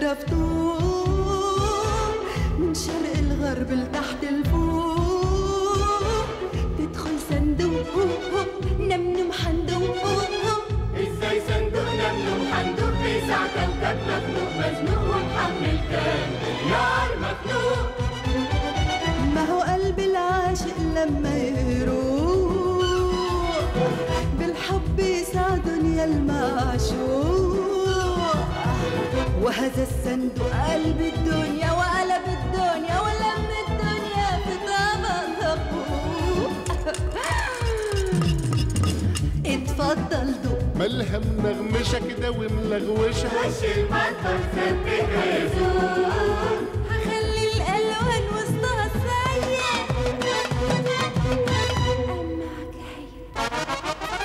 شجرة فطوم من شرق الغرب لتحت الفوق تدخل صندوق نمنم حندوق ازاي صندوقنا منه محندوق بيسع كوكب مخلوق مزنوق ومحمل كام مليار مخلوق ما هو قلب العاشق لما يروق بالحب يسعى دنيا المعشوق وهذا الصندوق قلب الدنيا وقلب الدنيا ولم الدنيا في طبق زقوق اتفضل دوق مالها منغمشة كده وملغوشة وش المطر ثبتها يزول هخلي الالوان وسطها سيء اما عجايب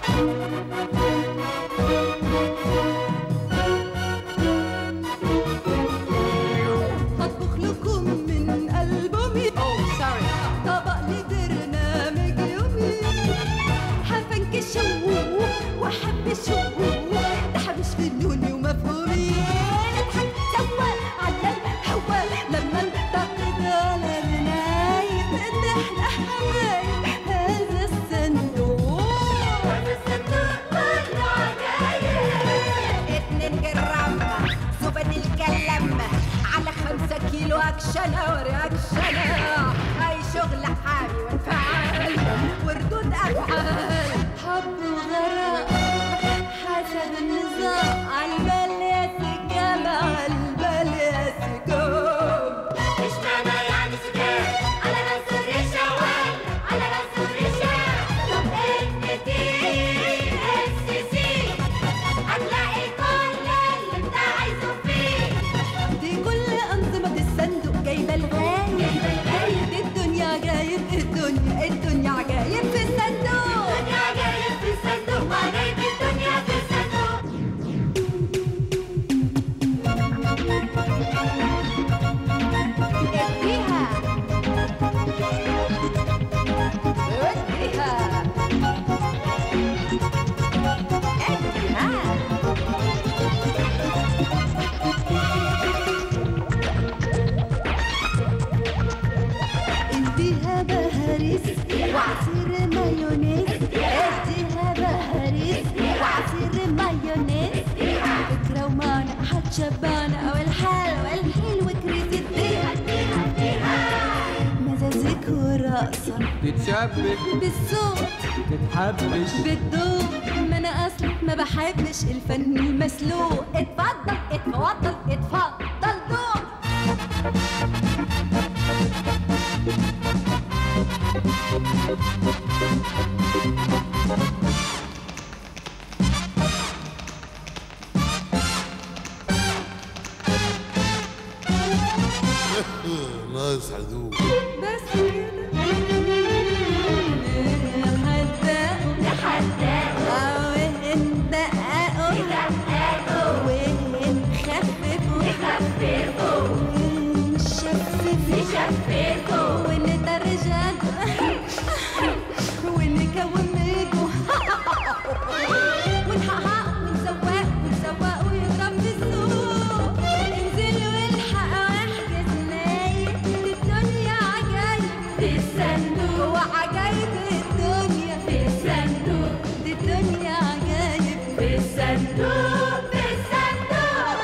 هطبخ لكم من ألبومي طبق لبرنامج يومي هفنكشه وحبشه ده حبش فنوني ومفهومي نضحك سوا على الهوا لما ننتقد على النايم ان احنا حبايب هذا الصندوق هذا الصندوق كله عجايب اتنين جرام زبد الكلام على خمسة كيلو أكشنة ورياكشنة هاي شغل حامي وانفعال وردود أفعال حب وغرام حسب النظام عالبال يا سجام عالبال يا سجام مش معنى يعني سكان على راس الريشة ولا على راس الريشة طب ان تي اس سي هتلاقي كل اللي انت عايزه فيه دي كل أنظمة الصندوق جايبة الغايب جايبة الغايب. دي الدنيا عجايب الدنيا الدنيا عجايب في الصندوق الدنيا جايب في الصندوق وجايب الدنيا في الصندوق اديها اديها اديها اديها بهاريس وعصير مايونيز اديها بهاريس وعصير مايونيز فكرة ومعنى هتشبعنا والحلوة الحلو كريز اديها مزازك ورقصة تتشبك بالصوت تتحبش بالذوق ما انا اصلا ما بحبش الفن المسلوق اتفضل اتفضل اتفضل ذوق ناقص حدود بس كده نحدقوا نحدقوا وندققوا ندققوا ونخففوا نخففوا ونشففوا نشففوا ونترجموا ونكومجوا ونحقق ونسوق ونسوق ويضرب في السوق انزل والحق واحجز نايم دي الدنيا عجايب في الصندوق وعجايب الدنيا في الصندوق دي الدنيا عجايب في الصندوق في الصندوق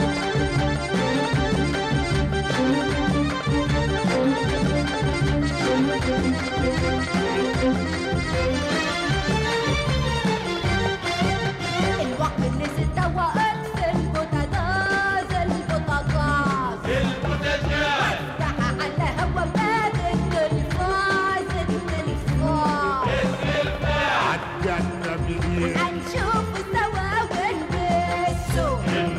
الوقت اللي ستة وقت البوتاجاز البوتاجاز وسع على هوا باب التلفاز التلفاز عالجنة بإيه هنشوف سوا ونبسوا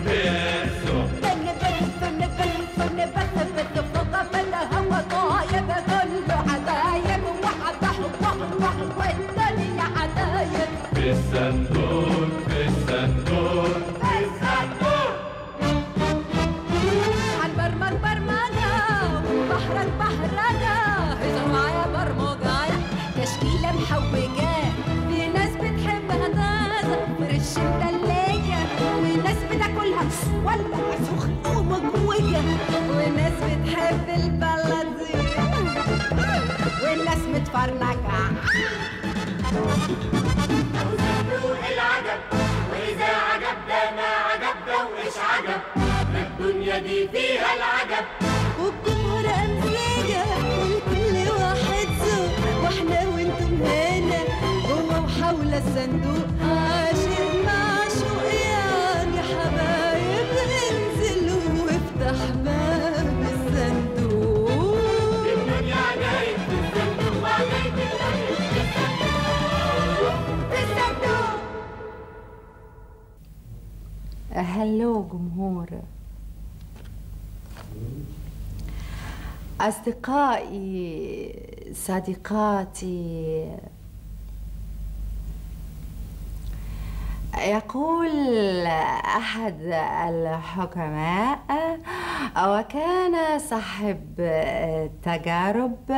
بنبس بنبس بنبس بس فوق بلا هوا طايب كله عدايب وحده وحده والدنيا عدايب في الصندوق في الصندوق في الصندوق عالبرمج برمجة وبحرك بحرجة هزر معايا برمجة تشكيلة محوجة في ناس بتحبها طازة فرش التلاجة وناس بتاكلها ولا سخن ومجة في البلد دي والناس متفرجة صندوق العجب وإذا عجب ده ما عجب ده وإيش عجب ما الدنيا دي فيها العجب والجمهور أمزاجة ولكل واحد ذوق واحنا وانتم هنا جوه وحول الصندوق عاشق معشوق يعني حبايب انزلوا وافتح باب الصندوق الدنيا عجايب في الصندوق وعجايب العجب في الصندوق في الصندوق هلو جمهور أصدقائي صديقاتي يقول أحد الحكماء وكان صاحب تجارب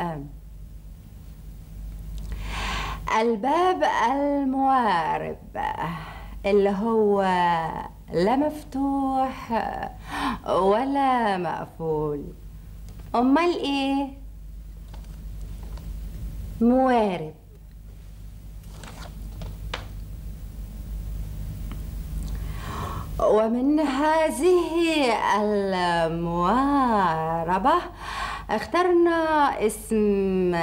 الباب الموارب اللي هو لا مفتوح ولا مقفول امال ايه موارب ومن هذه المواربة اخترنا اسم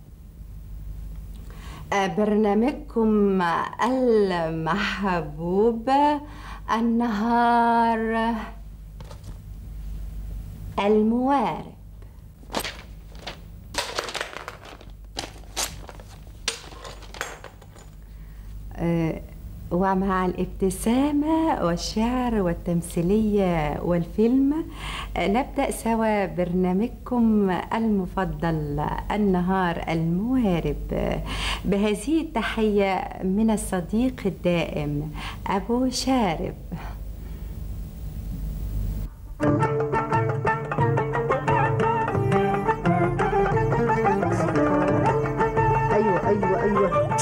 برنامجكم المحبوب النهار الموارب آه، ومع الابتسامة والشعر والتمثيلية والفيلم آه، نبدأ سوا برنامجكم المفضل النهار الموارب آه، بهذه التحية من الصديق الدائم أبو شارب ايوه ايوه ايوه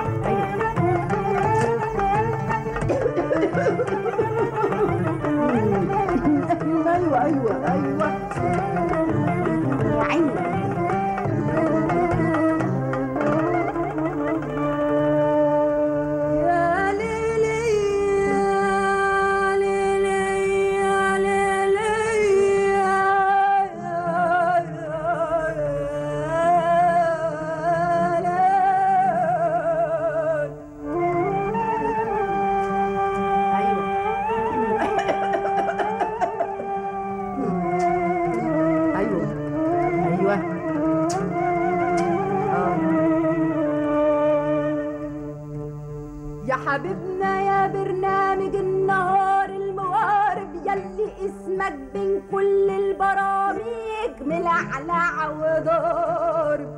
ايوه ايوه ايوه عيني يا ليلي يا ليلي يا ليلي ايوه ايوه يا حبيبنا يا برنامج النهار الموارب يلي اسمك بين كل البراميج ملعلع وضارب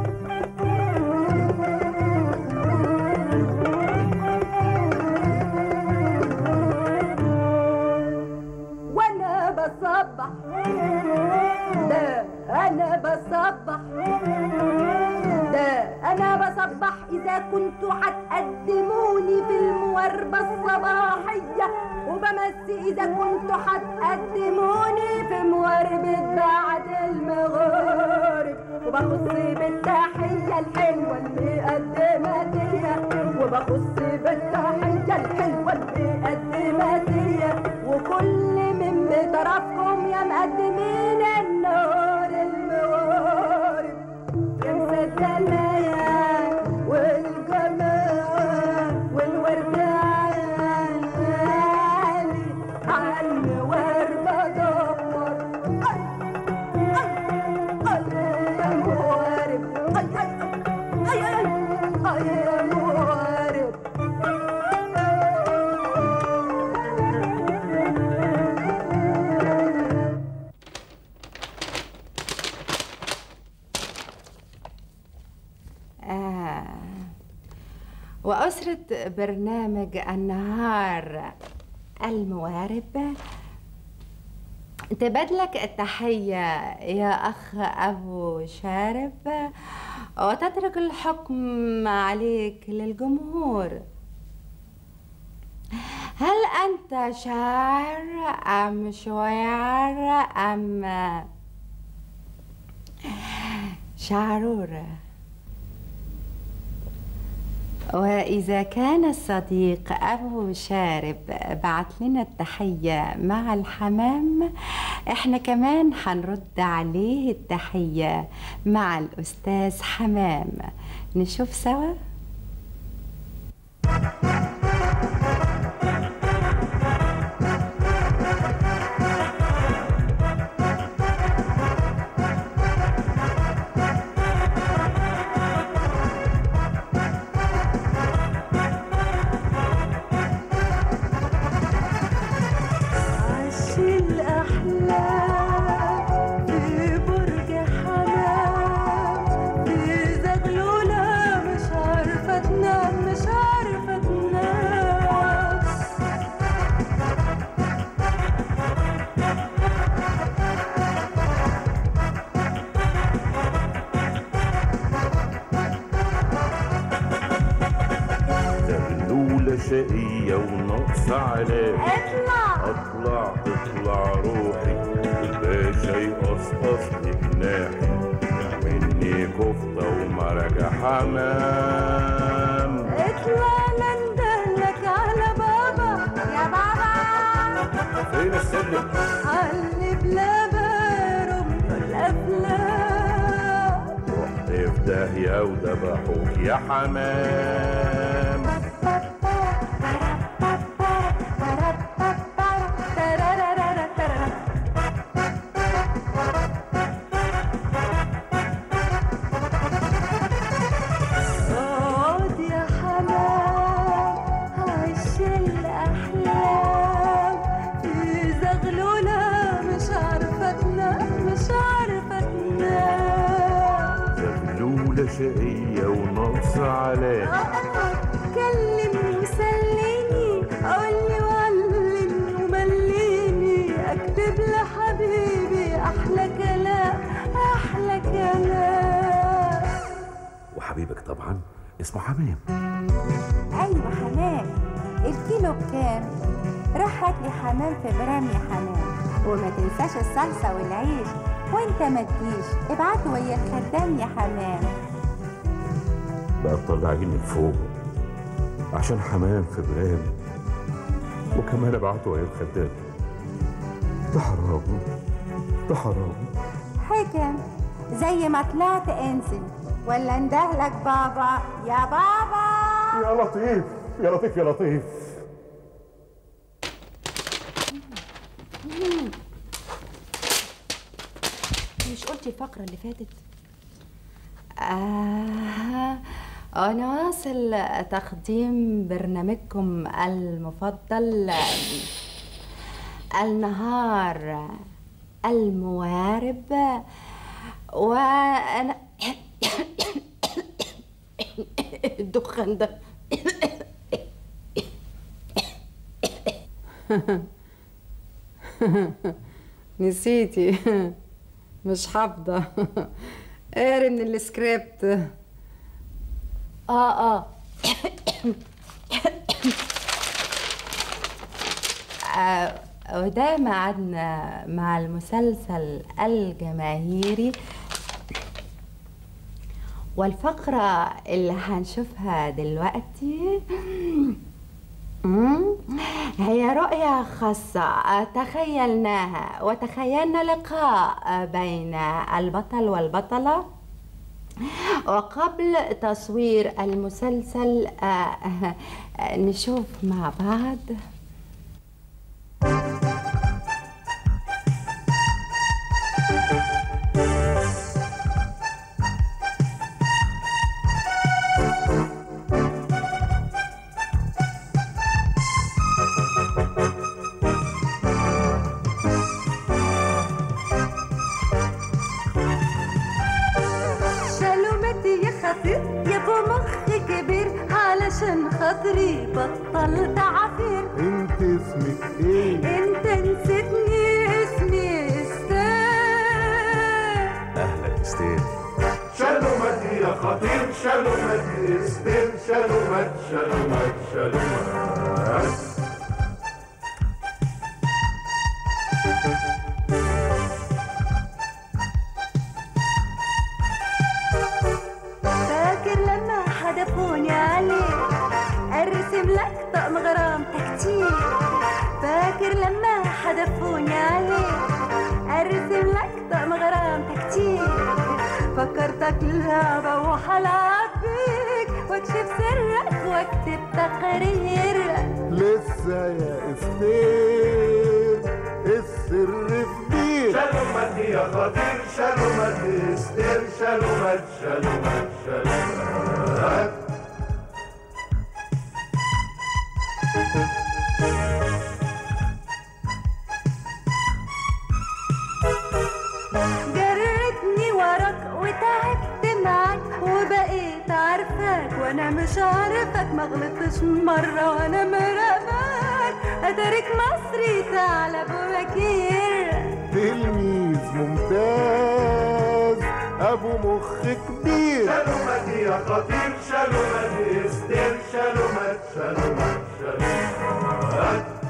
وانا بصبح ده انا بصبح ده انا بصبح اذا كنتوا هتقدموني في المواربة الصباحية وبمسي اذا كنتوا هتقدموني في مواربة بعد المغارب وبخص بالتحية الحلوة اللي قدمتيها وبخص بالتحية الحلوة اللي قدمتيها وكل من بطرفكم يا مقدمين النار الموارب يا مسدنايا والجمال والورد عالي عالورد دور أي أي أي يا موارب أي أي أي أي أي يا موارب آه. وأسرة برنامج النهار الموارب تبادلك التحية يا أخ أبو شارب وتترك الحكم عليك للجمهور هل أنت شاعر أم شويعر أم شعرورة وإذا كان الصديق أبو شارب بعت لنا التحية مع الحمام إحنا كمان هنرد عليه التحية مع الأستاذ حمام نشوف سوا عش الأحلام في برج حمام في زغلولة مش عارفة تنام مش عارفة تنام زغلولة شقية وناقصة علام اطلع اطلع تطلع روحي الباشا يقصقص لي جناحي مني كفتة ومرقة حمام اطلع نندهلك على بابا يا بابا فين السلم علي بلا بارم الأفلام رحت في داهية وذبحوك يا حمام اقعد يا حمام عيش الأحلام في زغلولة مش عارفة تنام مش عارفة تنام زغلولة شقية وناقصة علام كلمني وسليني قولي وعلمني ومليني اكتب لحبيبي احلى كلام احلى كلام وحبيبك طبعا اسمه حمام أيوة حمام الكيلو بكام؟ روح هات لي حمام في برام يا حمام وما تنساش الصلصة والعيش وانت ما تجيش ابعته ويا الخدام يا حمام بقى تطلعيني لفوق عشان حمام في برام وكمان ابعته وهي الخدام ده حرام ده حرام حكم زي ما طلعت انزل ولا اندهلك بابا يا بابا يا لطيف يا لطيف يا لطيف مش قلتي الفقرة اللي فاتت آه أنا واصل تقديم برنامجكم المفضل النهار الموارب وأنا الدخان ده نسيتي مش حافظة قاري من السكريبت اه اه آه، وده ميعادنا مع المسلسل الجماهيري والفقرة اللي هنشوفها دلوقتي مم، هي رؤية خاصة تخيلناها وتخيلنا لقاء بين البطل والبطلة وقبل تصوير المسلسل آه، آه، نشوف مع بعض شالومتي يا خطير يا ابو مخ كبير علشان خاطري بطلت عفير انت اسمك ايه انت نسيتني اسمي استاذ اهلا استاذ شالومات يا خطير شالومات استير شالومات شالومات شالومات حدفوني عليه ارسم لك طقم غرام تكتير فكرتك لعبة وحلعب بيك واكشف سرك واكتب تقرير لسه يا استير السر كبير شالوا مد يا خطير شالوا مد استير شالوا مد شالوا مد شالوا مد جرتني وراك وتعبت معاك وبقيت عارفاك وانا مش عارفك ما غلطتش مرة وانا مرماك اتارك مصري ثعلب وبكير تلميذ ممتاز ابو مخ كبير شالوا مد يا خطير شالوا مد استير شالوا مد شالوا مد شالوا مد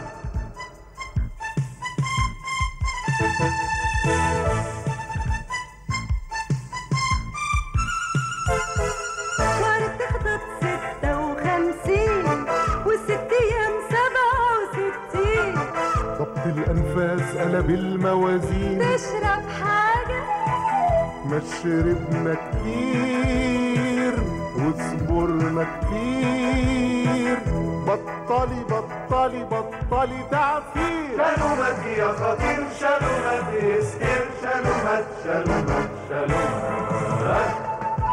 وعرفت تخطط ستة وخمسين والست ايام سبعة وستين ضبط الانفاس قلب الموازين تشرب حاجة ما شربنا كتير وصبرنا كتير بطلي بطلي بطلي تعفير شالوا مد يا خطير شالوا مد استير شالوا مد شالوا مد شالوا مد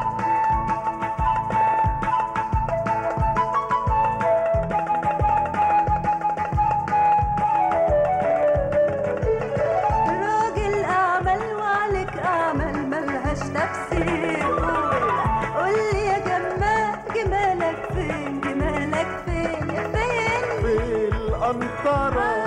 راجل اعمل وعليك اعمل ملهاش تفسير قول قول لي يا جمال جمالك فين جمالك فين يا فين في القنطرة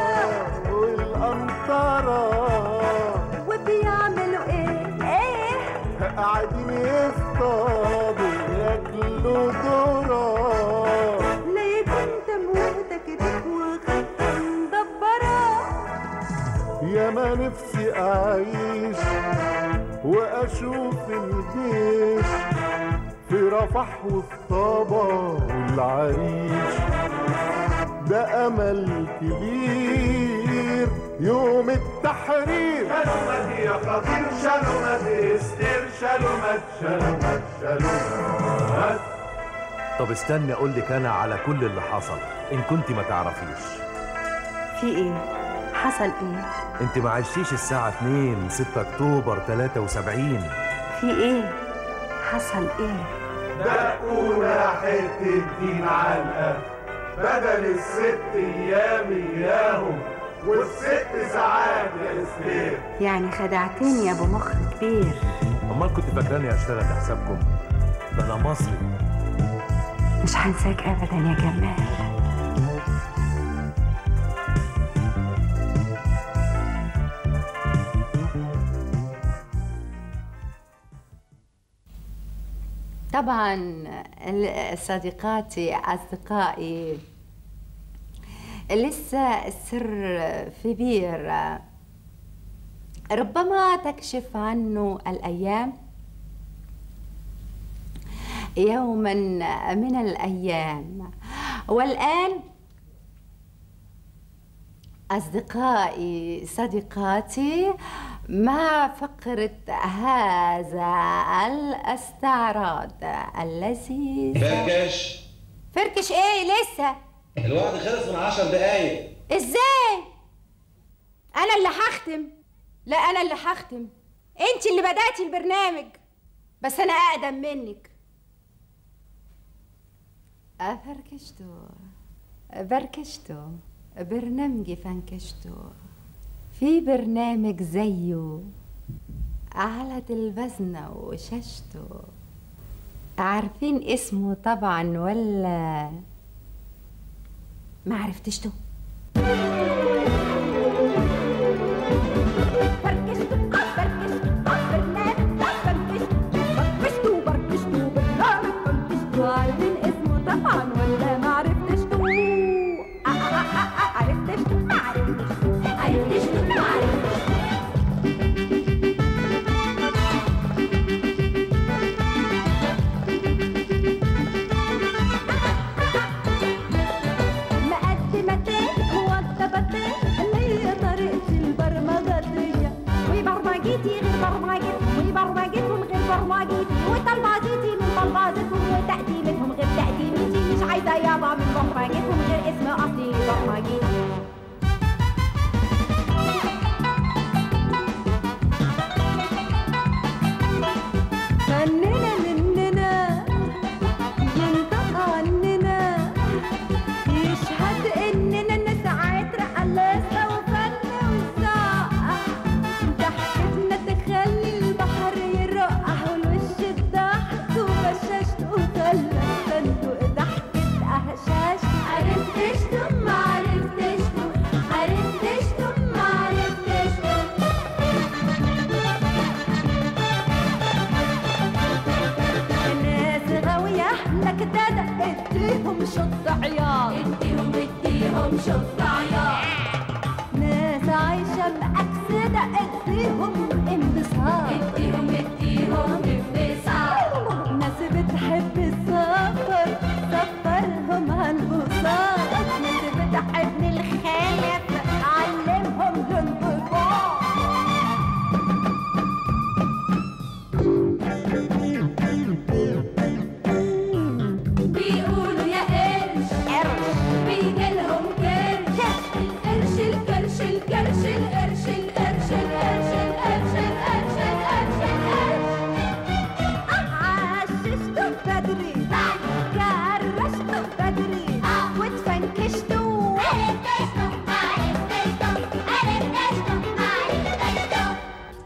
والقنطرة وبيعملوا ايه ايه قاعدين يصطادوا ياكلوا ذرة لا يكون تموتك ديك وخطة مدبرة يا ما نفسي أعيش وأشوف الجيش في رفح وفي طابة والعريش ده أمل كبير يوم التحرير شالوا مد يا خطير شالوا مد استير شالوا مد شالوا مد شالوا مد طب استني اقول لك انا على كل اللي حصل ان كنت ما تعرفيش في ايه حصل ايه انت ما عشتيش الساعة 2 6 اكتوبر 73 في ايه حصل ايه دقونا حتة دين علقة بدل الست أيام إياهم والست ساعات يا استير يعني خدعتني يا ابو مخ كبير امال كنت فاكراني اشتغل لحسابكم ده انا مصري مش هنساك ابدا يا جمال طبعا ال- صديقاتي اصدقائي لسه السر في بير ربما تكشف عنه الايام يوما من الايام والان اصدقائي صديقاتي مع فقره هذا الاستعراض الذي فركش فركش ايه لسه الوقت خلص من عشر دقايق ازاي انا اللي هختم لا انا اللي هختم انت اللي بداتي البرنامج بس انا اقدم منك افركشتو بركشتو برنامجي فنكشتو في برنامج زيه على تلفزنا وشاشته عارفين اسمه طبعا ولا ما عرفتشتو عارفين اسمه طبعا ولا ما عرفتشتو آه، آه، آه، آه، عرفتشتو ما عرفتشتو عرفتشتو ما عرفتشتو مقدمتين موظف وطلباتي من طلباتكم وتقديمتهم غير تقديمتي مش عايزة يابا من بصمجتهم غير اسم أصلي بصمجتي فننا مننا ينطق عننا يشهد اننا نسعد رقلاسة وفن وساقة ضحكتنا تخلي البحر يرقع والوش الضحك وبشاشته وخلى الصندوق ضحكة أهشاش عرفتشتم ما عرفتشتم عرفتشتم ما عرفتشتم الناس غاوية لك دادا اديهم شط عيار اديهم اديهم شط عيار ناس عايشة مأكسدة اديهم انبساط اديهم اديهم انبساط ناس بتحب السفر سفرهم هالبساط ناس بتحب الخلف علمهم الانضباط بيقولوا يا قرش قرش بيجيلهم كرش القرش الكرش الكرش القرش القرش القرش القرش القرش القرش القرش عششتوا بدري كرشتوا بدري واتفنكشتوا عرفتشتوا عرفتشتوا عرفتشتوا عرفتشتوا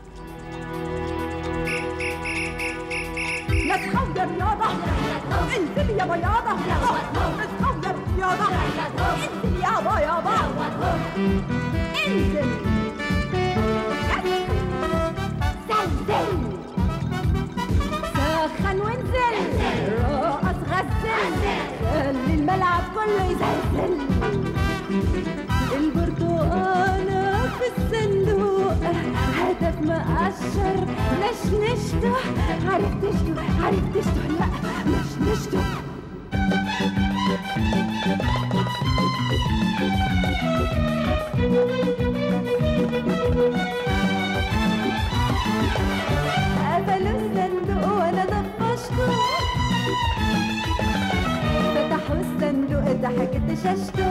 نتخير يابا انزل يابا يابا نتخير يابا انزل يابا يابا انزل سلسل سخن وانزل رقص غزل خلي الملعب كله يزلزل البرتقالة في الصندوق هدف مقشر نشنشته عرفتشته عرفتشته لا نشنشته قفلوا الصندوق وانا طفشته فتحوا الصندوق ضحكت شاشته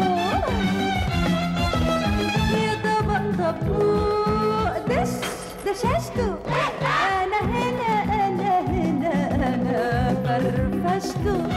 يا طبق طبوق دش دششته انا هنا انا هنا انا فرفشته